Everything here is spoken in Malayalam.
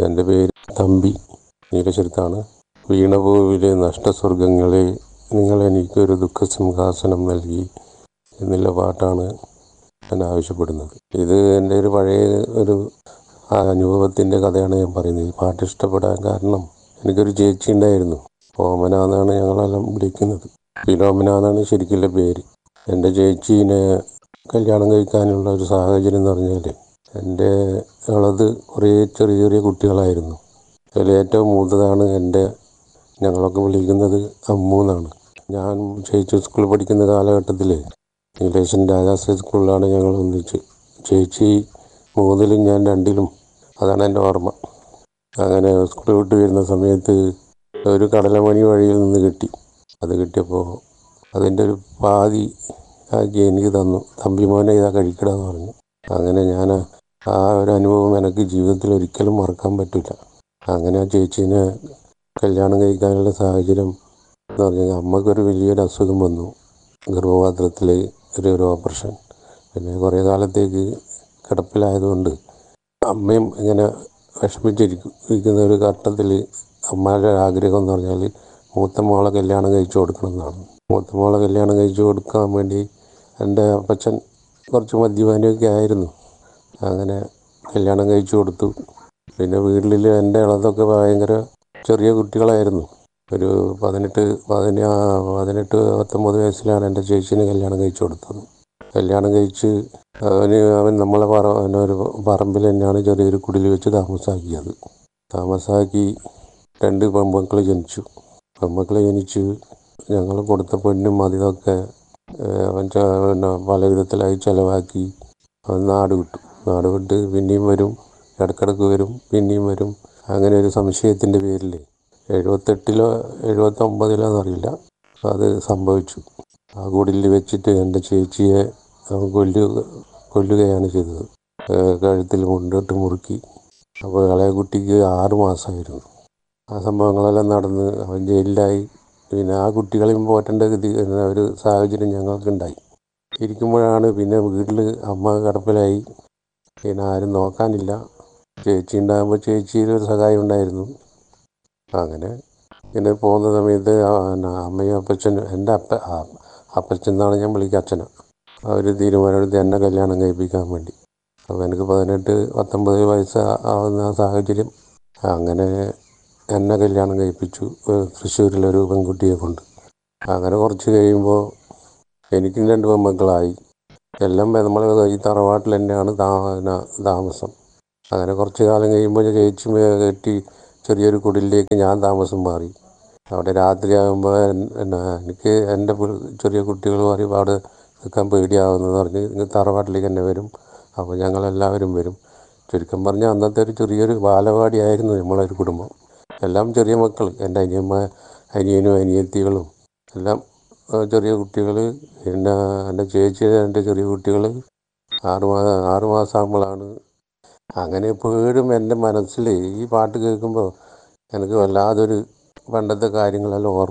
എൻ്റെ പേര് തമ്പി നീലശ്ശേരത്താണ് വീണപൂവിലെ നഷ്ടസ്വർഗങ്ങളെ നിങ്ങൾ എനിക്കൊരു ദുഃഖസിംഹാസനം നൽകി എന്നുള്ള പാട്ടാണ് ഞാൻ ആവശ്യപ്പെടുന്നത് ഇത് എൻ്റെ ഒരു പഴയ ഒരു അനുഭവത്തിൻ്റെ കഥയാണ് ഞാൻ പറയുന്നത് ഈ പാട്ട് ഇഷ്ടപ്പെടാൻ കാരണം എനിക്കൊരു ചേച്ചി ഉണ്ടായിരുന്നു ഓമന എന്നാണ് ഞങ്ങളെല്ലാം വിളിക്കുന്നത് ഫിലോമിന എന്നാണ് ശരിക്കുള്ള പേര് എൻ്റെ ചേച്ചീനെ കല്യാണം കഴിക്കാനുള്ള ഒരു സാഹചര്യം എന്ന് പറഞ്ഞാൽ എൻ്റെ ഇളത് കുറേ ചെറിയ ചെറിയ കുട്ടികളായിരുന്നു അതിൽ ഏറ്റവും മൂത്തതാണ് എൻ്റെ ഞങ്ങളൊക്കെ വിളിക്കുന്നത് അമ്മു എന്നാണ് ഞാൻ ചേച്ചി സ്കൂളിൽ പഠിക്കുന്ന കാലഘട്ടത്തിൽ നീലേശൻ രാജാശ്രീ സ്കൂളിലാണ് ഞങ്ങൾ ഒന്നിച്ച് ചേച്ചി മൂന്നിലും ഞാൻ രണ്ടിലും അതാണ് എൻ്റെ ഓർമ്മ അങ്ങനെ സ്കൂൾ വിട്ട് വരുന്ന സമയത്ത് ഒരു കടലമണി വഴിയിൽ നിന്ന് കിട്ടി അത് കിട്ടിയപ്പോൾ അതിൻ്റെ ഒരു പാതി ആക്കി എനിക്ക് തന്നു തമ്പി മോനെ ഇതാ കഴിക്കണമെന്ന് പറഞ്ഞു അങ്ങനെ ഞാൻ ആ ഒരു അനുഭവം എനിക്ക് ജീവിതത്തിൽ ഒരിക്കലും മറക്കാൻ പറ്റില്ല അങ്ങനെ ആ ചേച്ചീനെ കല്യാണം കഴിക്കാനുള്ള സാഹചര്യം എന്ന് പറഞ്ഞാൽ അമ്മക്കൊരു വലിയൊരു അസുഖം വന്നു ഗർഭപാത്രത്തിൽ ഒരു ഒരു ഓപ്പറേഷൻ പിന്നെ കുറേ കാലത്തേക്ക് കിടപ്പിലായതുകൊണ്ട് അമ്മയും ഇങ്ങനെ വിഷമിച്ചിരിക്കും ഇരിക്കുന്ന ഒരു ഘട്ടത്തിൽ അമ്മയുടെ ആഗ്രഹം എന്ന് പറഞ്ഞാൽ മൂത്ത മോളെ കല്യാണം കഴിച്ചു കൊടുക്കണം എന്നാണ് മൂത്ത മോളെ കല്യാണം കഴിച്ചു കൊടുക്കാൻ വേണ്ടി എൻ്റെ അപ്പച്ചൻ കുറച്ച് മദ്യപാനിയൊക്കെ ആയിരുന്നു അങ്ങനെ കല്യാണം കഴിച്ചു കൊടുത്തു പിന്നെ വീട്ടിൽ എൻ്റെ ഇളതൊക്കെ ഭയങ്കര ചെറിയ കുട്ടികളായിരുന്നു ഒരു പതിനെട്ട് പതിനാ പതിനെട്ട് പത്തൊമ്പത് വയസ്സിലാണ് എൻ്റെ ചേച്ചീനെ കല്യാണം കഴിച്ചു കൊടുത്തത് കല്യാണം കഴിച്ച് അവന് അവൻ നമ്മളെ പറ ഒരു പറമ്പിൽ തന്നെയാണ് ചെറിയൊരു കുടിൽ വെച്ച് താമസാക്കിയത് താമസാക്കി രണ്ട് പെൺമക്കൾ ജനിച്ചു പെൺമക്കൾ ജനിച്ച് ഞങ്ങൾ കൊടുത്ത പൊന്നും അതിതൊക്കെ അവൻ പിന്നെ പല വിധത്തിലായി ചിലവാക്കി അവൻ നാട് വിട്ടു നാട് വിട്ട് പിന്നെയും വരും ഇടക്കിടക്ക് വരും പിന്നെയും വരും അങ്ങനെ ഒരു സംശയത്തിൻ്റെ പേരിൽ എഴുപത്തെട്ടിലോ എഴുപത്തൊമ്പതിലോ എന്നറിയില്ല അത് സംഭവിച്ചു ആ കുടിലിൽ വെച്ചിട്ട് എൻ്റെ ചേച്ചിയെ അവൻ കൊല്ലുക കൊല്ലുകയാണ് ചെയ്തത് കഴുത്തിൽ കൊണ്ടിട്ട് മുറുക്കി അപ്പോൾ ഇളയ കുട്ടിക്ക് ആറ് മാസമായിരുന്നു ആ സംഭവങ്ങളെല്ലാം നടന്ന് അവൻ ജയിലിലായി പിന്നെ ആ കുട്ടികളെയും പോറ്റേണ്ട ഗതി ഒരു സാഹചര്യം ഞങ്ങൾക്കുണ്ടായി ഇരിക്കുമ്പോഴാണ് പിന്നെ വീട്ടിൽ അമ്മ കിടപ്പിലായി പിന്നെ ആരും നോക്കാനില്ല ചേച്ചി ഉണ്ടാകുമ്പോൾ ചേച്ചിയുടെ ഒരു സഹായം ഉണ്ടായിരുന്നു അങ്ങനെ ഇങ്ങനെ പോകുന്ന സമയത്ത് അമ്മയും അപ്പച്ചനും എൻ്റെ അപ്പ അപ്പച്ചൻ എന്നാണ് ഞാൻ വിളിക്കുക അച്ഛനെ അവർ തീരുമാനമെടുത്ത് എന്നെ കല്യാണം കഴിപ്പിക്കാൻ വേണ്ടി അപ്പോൾ എനിക്ക് പതിനെട്ട് പത്തൊമ്പത് വയസ്സ് ആവുന്ന സാഹചര്യം അങ്ങനെ എന്നെ കല്യാണം കഴിപ്പിച്ചു തൃശ്ശൂരിലൊരു പെൺകുട്ടിയെ കൊണ്ട് അങ്ങനെ കുറച്ച് കഴിയുമ്പോൾ എനിക്കും രണ്ട് പെൺമക്കളായി എല്ലാം നമ്മൾ ഈ തറവാട്ടിൽ തന്നെയാണ് താമസം അങ്ങനെ കുറച്ച് കാലം കഴിയുമ്പോൾ ചേച്ചി കെട്ടി ചെറിയൊരു കുടിലേക്ക് ഞാൻ താമസം മാറി അവിടെ രാത്രിയാകുമ്പോൾ എന്നാ എനിക്ക് എൻ്റെ ചെറിയ കുട്ടികൾ പറയും അവിടെ നിൽക്കാൻ പേടിയാവുമെന്ന് പറഞ്ഞ് ഇങ്ങ് തറവാട്ടിലേക്ക് തന്നെ വരും അപ്പോൾ ഞങ്ങളെല്ലാവരും വരും ചുരുക്കം പറഞ്ഞാൽ അന്നത്തെ ഒരു ചെറിയൊരു ബാലവാടിയായിരുന്നു നമ്മളൊരു കുടുംബം എല്ലാം ചെറിയ മക്കൾ എൻ്റെ അനിയന്മാ അനിയനും അനിയത്തികളും എല്ലാം ചെറിയ കുട്ടികൾ പിന്നെ എൻ്റെ ചേച്ചി എൻ്റെ ചെറിയ കുട്ടികൾ ആറ് മാസം ആറ് മാസമാകുമ്പോഴാണ് അങ്ങനെ എപ്പോഴും എൻ്റെ മനസ്സിൽ ഈ പാട്ട് കേൾക്കുമ്പോൾ എനിക്ക് വല്ലാതൊരു പണ്ടത്തെ കാര്യങ്ങളെല്ലാം ഓർമ്മ